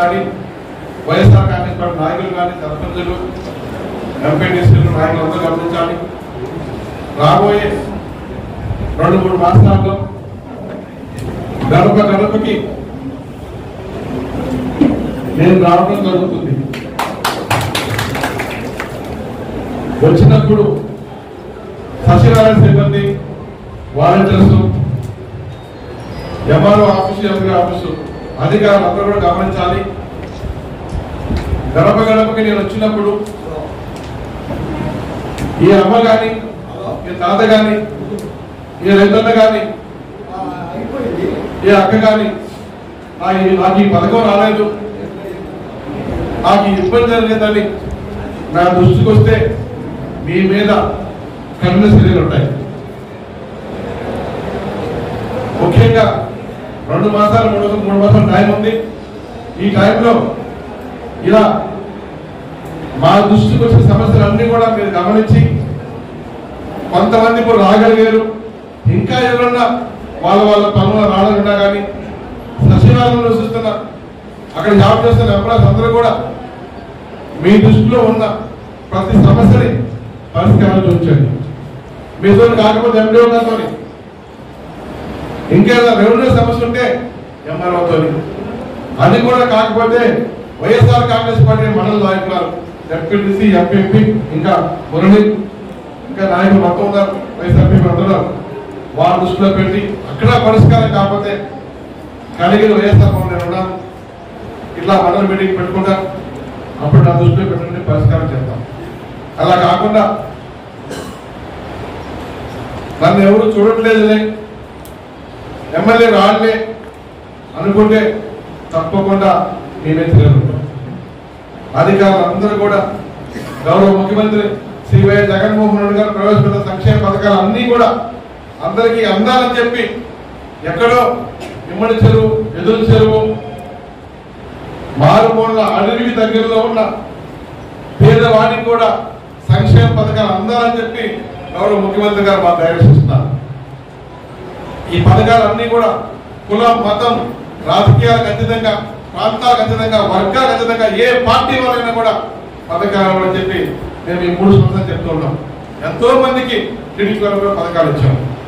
కానీ వైఎస్ఆర్ కాంగ్రెస్ పార్టీ నాయకులు కానీ సర్పంచులు ఎంపీటీసీలు నాయకులు అందరూ గమనించాలి రాబోయే రెండు మూడు మాసాల్లో గడప గడపకి నేను రావడం జరుగుతుంది వచ్చినప్పుడు సచివాలయ సిబ్బంది volunteers MRO office MP office అధికారులు అందరూ కూడా గమనించాలి గడప గడపకి నేను వచ్చినప్పుడు ఈ అమ్మ గాని ఈ తాత గాని ఈ రైతన్న గాని ఈ అక్క గాని నా ఈ- నాకు ఈ పథకం రాలేదు నాకు ఈ ఇబ్బంది జరిగేదని నా దృష్టికి వస్తే మీ మీద కరుణ చర్యలు ఉంటాయి ముఖ్యంగా రెండు మాసాలు మూడు మూడు మాసాలు టైం ఉంది ఈ టైంలో ఇలా మా దృష్టికి వచ్చిన సమస్యలన్నీ కూడా మీరు గమనించి కొంతమంది ఇప్పుడు రాగలిగారు ఇంకా ఎవరన్నా వాళ్ళ వాళ్ళ పనులు రావాలన్నా కానీ సచివాలయంలో చూస్తున్న అక్కడ జాబ్ చేస్తున్న ఎంప్లాయీస్ అందరూ కూడా మీ దృష్టిలో ఉన్న ప్రతి సమస్యని పరిష్కారం చూపించండి మీతో కాకపోతే ఎండిఓ గారితో ఇంకేదైనా రెవెన్యూ సమస్య ఉంటే ఎంఆర్ఓతో అది కూడా కాకపోతే వైఎస్ఆర్ కాంగ్రెస్ పార్టీ మండల నాయకులు ఎంపీటీసీ ఎంపీపీ ఇంకా మురళి ఇంకా నాయకులు మొత్తం ఉన్నారు వైఎస్ఆర్పీ ఉన్నారు వారి దృష్టిలో పెట్టి అక్కడ పరిష్కారం కాకపోతే కలిగిన వైఎస్ఆర్ భవన్ నేను ఉన్నాను ఇట్లా మండల మీటింగ్ పెట్టుకుంటా అప్పుడు నా దృష్టిలో పెట్టుకుని పరిష్కారం చేద్దాం అలా కాకుండా నన్ను ఎవరు చూడట్లేదులే ఎమ్మెల్యే రాళ్ళే అనుకుంటే తప్పకుండా మేమే తిరగదు అధికారులు అందరూ కూడా గౌరవ ముఖ్యమంత్రి శ్రీ వైఎస్ జగన్మోహన్ రెడ్డి గారు ప్రవేశపెట్టిన సంక్షేమ పథకాలు అన్నీ కూడా అందరికీ అందాలని చెప్పి ఎక్కడో నిమ్మడి చెరువు ఎదురు చెరువు మారుమూల అడవికి దగ్గరలో ఉన్న పేదవాడికి కూడా సంక్షేమ పథకాలు అందాలని చెప్పి గౌరవ ముఖ్యమంత్రి గారు మాకు డైరెక్షన్ ఇస్తున్నారు ఈ పథకాలన్నీ కూడా కులం మతం రాజకీయాలకు అతీతంగా ప్రాంతాలకు అతీతంగా వర్గాలకు అతీతంగా ఏ పార్టీ వాళ్ళైనా కూడా పథకాలు అని చెప్పి మేము ఈ మూడు సంవత్సరాలు చెప్తున్నాం ఎంతో మందికి టీడీపీ వారు కూడా పథకాలు ఇచ్చాము